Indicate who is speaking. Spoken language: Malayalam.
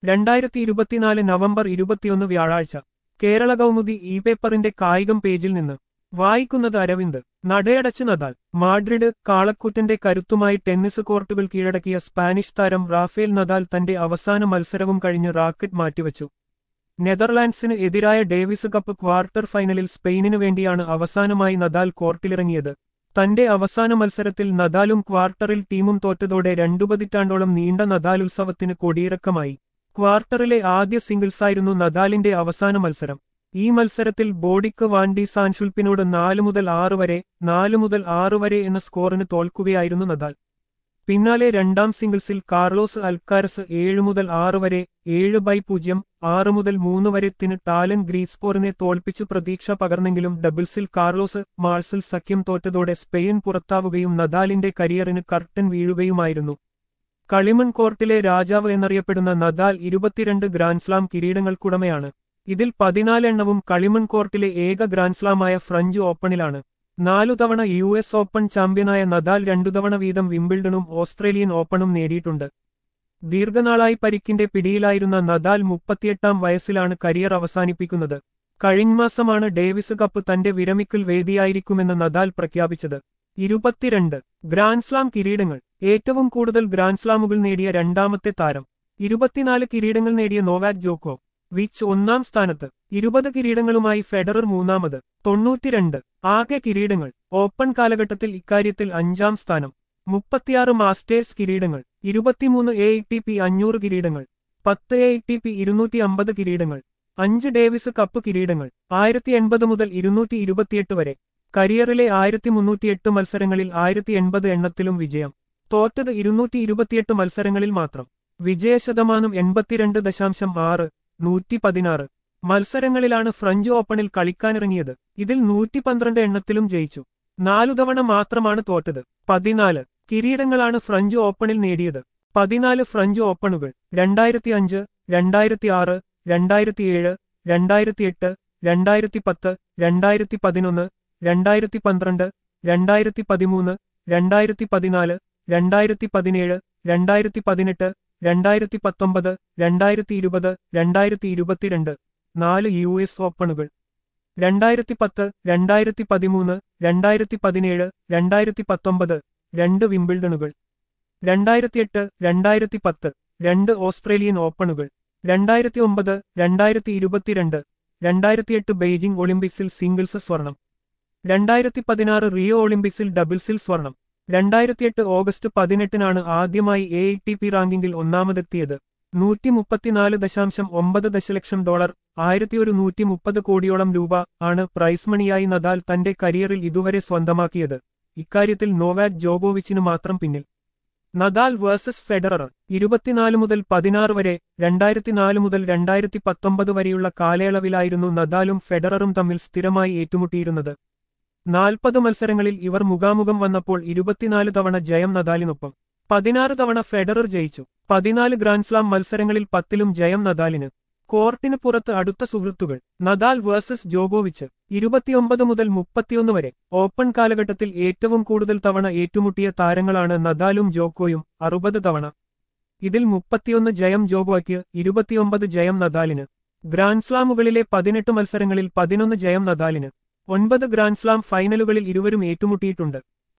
Speaker 1: രണ്ടായിരത്തി ഇരുപത്തിനാല് നവംബർ ഇരുപത്തിയൊന്ന് വ്യാഴാഴ്ച കേരള കൗമുദി ഇ പേപ്പറിന്റെ കായികം പേജിൽ നിന്ന് വായിക്കുന്നത് അരവിന്ദ് നടയടച്ച് നദാൽ മാഡ്രിഡ് കാളക്കൂറ്റന്റെ കരുത്തുമായി ടെന്നീസ് കോർട്ടുകൾ കീഴടക്കിയ സ്പാനിഷ് താരം റാഫേൽ നദാൽ തന്റെ അവസാന മത്സരവും കഴിഞ്ഞ് റാക്കറ്റ് മാറ്റിവച്ചു നെതർലാൻഡ്സിന് എതിരായ ഡേവിസ് കപ്പ് ക്വാർട്ടർ ഫൈനലിൽ സ്പെയിനിനു വേണ്ടിയാണ് അവസാനമായി നദാൽ കോർട്ടിലിറങ്ങിയത് തന്റെ അവസാന മത്സരത്തിൽ നദാലും ക്വാർട്ടറിൽ ടീമും തോറ്റതോടെ രണ്ടു പതിറ്റാണ്ടോളം നീണ്ട നദാൽ ഉത്സവത്തിന് കൊടിയിറക്കമായി ക്വാർട്ടറിലെ ആദ്യ സിംഗിൾസായിരുന്നു നദാലിന്റെ അവസാന മത്സരം ഈ മത്സരത്തിൽ ബോഡിക്ക് വാൻഡി സാൻഷുൽപ്പിനോട് നാല് മുതൽ ആറ് വരെ നാല് മുതൽ ആറ് വരെ എന്ന സ്കോറിന് തോൽക്കുകയായിരുന്നു നദാൽ പിന്നാലെ രണ്ടാം സിംഗിൾസിൽ കാർലോസ് അൽക്കാരസ് ഏഴ് മുതൽ ആറ് വരെ ഏഴ് ബൈ പൂജ്യം ആറ് മുതൽ മൂന്ന് വരെ ത്തിന് ടാലൻ ഗ്രീസ്പോറിനെ തോൽപ്പിച്ചു പ്രതീക്ഷ പകർന്നെങ്കിലും ഡബിൾസിൽ കാർലോസ് മാൾസിൽ സഖ്യം തോറ്റതോടെ സ്പെയിൻ പുറത്താവുകയും നദാലിന്റെ കരിയറിന് കർട്ടൻ വീഴുകയുമായിരുന്നു കളിമൺ കോർട്ടിലെ രാജാവ് എന്നറിയപ്പെടുന്ന നദാൽ ഇരുപത്തിരണ്ട് ഗ്രാൻഡ്സ്ലാം കിരീടങ്ങൾക്കുടമയാണ് ഇതിൽ പതിനാലെണ്ണവും കളിമൺ കോർട്ടിലെ ഏക ഗ്രാൻഡ്സ്ലാമായ ഫ്രഞ്ച് ഓപ്പണിലാണ് നാലു തവണ യു എസ് ഓപ്പൺ ചാമ്പ്യനായ നദാൽ രണ്ടു തവണ വീതം വിംബിൾഡണും ഓസ്ട്രേലിയൻ ഓപ്പണും നേടിയിട്ടുണ്ട് ദീർഘനാളായി പരിക്കിന്റെ പിടിയിലായിരുന്ന നദാൽ മുപ്പത്തിയെട്ടാം വയസ്സിലാണ് കരിയർ അവസാനിപ്പിക്കുന്നത് കഴിഞ്ഞമാസമാണ് ഡേവിസ് കപ്പ് തന്റെ വിരമിക്കൽ വേദിയായിരിക്കുമെന്ന് നദാൽ പ്രഖ്യാപിച്ചത് ഇരുപത്തിരണ്ട് ഗ്രാൻഡ്സ്ലാം കിരീടങ്ങൾ ഏറ്റവും കൂടുതൽ ഗ്രാൻഡ്സ്ലാമുകൾ നേടിയ രണ്ടാമത്തെ താരം ഇരുപത്തിനാല് കിരീടങ്ങൾ നേടിയ നോവാക് ജോക്കോ വിച്ച് ഒന്നാം സ്ഥാനത്ത് ഇരുപത് കിരീടങ്ങളുമായി ഫെഡറർ മൂന്നാമത് തൊണ്ണൂറ്റിരണ്ട് ആകെ കിരീടങ്ങൾ ഓപ്പൺ കാലഘട്ടത്തിൽ ഇക്കാര്യത്തിൽ അഞ്ചാം സ്ഥാനം മുപ്പത്തിയാറ് മാസ്റ്റേഴ്സ് കിരീടങ്ങൾ ഇരുപത്തിമൂന്ന് എ ടി പി അഞ്ഞൂറ് കിരീടങ്ങൾ പത്ത് എ ടി പി ഇരുന്നൂറ്റി അമ്പത് കിരീടങ്ങൾ അഞ്ച് ഡേവിസ് കപ്പ് കിരീടങ്ങൾ ആയിരത്തി എൺപത് മുതൽ ഇരുന്നൂറ്റി ഇരുപത്തിയെട്ട് വരെ കരിയറിലെ ആയിരത്തി മുന്നൂറ്റിയെട്ട് മത്സരങ്ങളിൽ ആയിരത്തി എൺപത് എണ്ണത്തിലും വിജയം തോറ്റത് ഇരുന്നൂറ്റി ഇരുപത്തിയെട്ട് മത്സരങ്ങളിൽ മാത്രം വിജയശതമാനം എൺപത്തിരണ്ട് ദശാംശം ആറ് നൂറ്റി പതിനാറ് മത്സരങ്ങളിലാണ് ഫ്രഞ്ച് ഓപ്പണിൽ കളിക്കാനിറങ്ങിയത് ഇതിൽ നൂറ്റി പന്ത്രണ്ട് എണ്ണത്തിലും ജയിച്ചു നാലു തവണ മാത്രമാണ് തോറ്റത് പതിനാല് കിരീടങ്ങളാണ് ഫ്രഞ്ച് ഓപ്പണിൽ നേടിയത് പതിനാല് ഫ്രഞ്ച് ഓപ്പണുകൾ രണ്ടായിരത്തി അഞ്ച് രണ്ടായിരത്തി ആറ് രണ്ടായിരത്തിയേഴ് രണ്ടായിരത്തിയെട്ട് രണ്ടായിരത്തി പത്ത് രണ്ടായിരത്തി പതിനൊന്ന് രണ്ടായിരത്തി പന്ത്രണ്ട് രണ്ടായിരത്തി പതിമൂന്ന് രണ്ടായിരത്തി പതിനാല് രണ്ടായിരത്തി പതിനേഴ് രണ്ടായിരത്തി പതിനെട്ട് രണ്ടായിരത്തി പത്തൊമ്പത് രണ്ടായിരത്തി ഇരുപത് രണ്ടായിരത്തി ഇരുപത്തിരണ്ട് നാല് യു എസ് ഓപ്പണുകൾ രണ്ടായിരത്തി പത്ത് രണ്ടായിരത്തി പതിമൂന്ന് രണ്ടായിരത്തി പതിനേഴ് രണ്ടായിരത്തി പത്തൊമ്പത് രണ്ട് വിംബിൾഡണുകൾ രണ്ടായിരത്തിയെട്ട് രണ്ടായിരത്തി പത്ത് രണ്ട് ഓസ്ട്രേലിയൻ ഓപ്പണുകൾ രണ്ടായിരത്തി ഒമ്പത് രണ്ടായിരത്തി ഇരുപത്തിരണ്ട് രണ്ടായിരത്തിയെട്ട് ബെയ്ജിംഗ് ഒളിമ്പിക്സിൽ സിംഗിൾസ് സ്വർണം രണ്ടായിരത്തി പതിനാറ് റിയോ ഒളിമ്പിക്സിൽ ഡബിൾസിൽ സ്വർണം രണ്ടായിരത്തിയെട്ട് ഓഗസ്റ്റ് പതിനെട്ടിനാണ് ആദ്യമായി എ ടി പി റാങ്കിങ്ങിൽ ഒന്നാമതെത്തിയത് നൂറ്റി മുപ്പത്തിനാല് ദശാംശം ഒമ്പത് ദശലക്ഷം ഡോളർ ആയിരത്തി ഒരു നൂറ്റി മുപ്പത് കോടിയോളം രൂപ ആണ് പ്രൈസ് മണിയായി നദാൽ തന്റെ കരിയറിൽ ഇതുവരെ സ്വന്തമാക്കിയത് ഇക്കാര്യത്തിൽ നോവാക് ജോഗോവിച്ചിന് മാത്രം പിന്നിൽ നദാൽ വേഴ്സസ് ഫെഡറർ ഇരുപത്തിനാല് മുതൽ പതിനാറ് വരെ രണ്ടായിരത്തിനാല് മുതൽ രണ്ടായിരത്തി പത്തൊമ്പത് വരെയുള്ള കാലയളവിലായിരുന്നു നദാലും ഫെഡററും തമ്മിൽ സ്ഥിരമായി ഏറ്റുമുട്ടിയിരുന്നത് നാൽപ്പത് മത്സരങ്ങളിൽ ഇവർ മുഖാമുഖം വന്നപ്പോൾ ഇരുപത്തിനാല് തവണ ജയം നദാലിനൊപ്പം പതിനാറ് തവണ ഫെഡറർ ജയിച്ചു പതിനാല് ഗ്രാൻഡ്സ്ലാം മത്സരങ്ങളിൽ പത്തിലും ജയം നദാലിന് കോർട്ടിന് പുറത്ത് അടുത്ത സുഹൃത്തുക്കൾ നദാൽ വേഴ്സസ് ജോഗോവിച്ച് ഇരുപത്തിയൊമ്പത് മുതൽ മുപ്പത്തിയൊന്ന് വരെ ഓപ്പൺ കാലഘട്ടത്തിൽ ഏറ്റവും കൂടുതൽ തവണ ഏറ്റുമുട്ടിയ താരങ്ങളാണ് നദാലും ജോക്കോയും അറുപത് തവണ ഇതിൽ മുപ്പത്തിയൊന്ന് ജയം ജോഗോയ്ക്ക് ഇരുപത്തിയൊമ്പത് ജയം നദാലിന് ഗ്രാൻഡ്സ്ലാമുകളിലെ പതിനെട്ട് മത്സരങ്ങളിൽ പതിനൊന്ന് ജയം നദാലിന് ഒൻപത് ഗ്രാൻഡ്സ്ലാം ഫൈനലുകളിൽ ഇരുവരും ഏറ്റുമുട്ടിയിട്ടുണ്ട്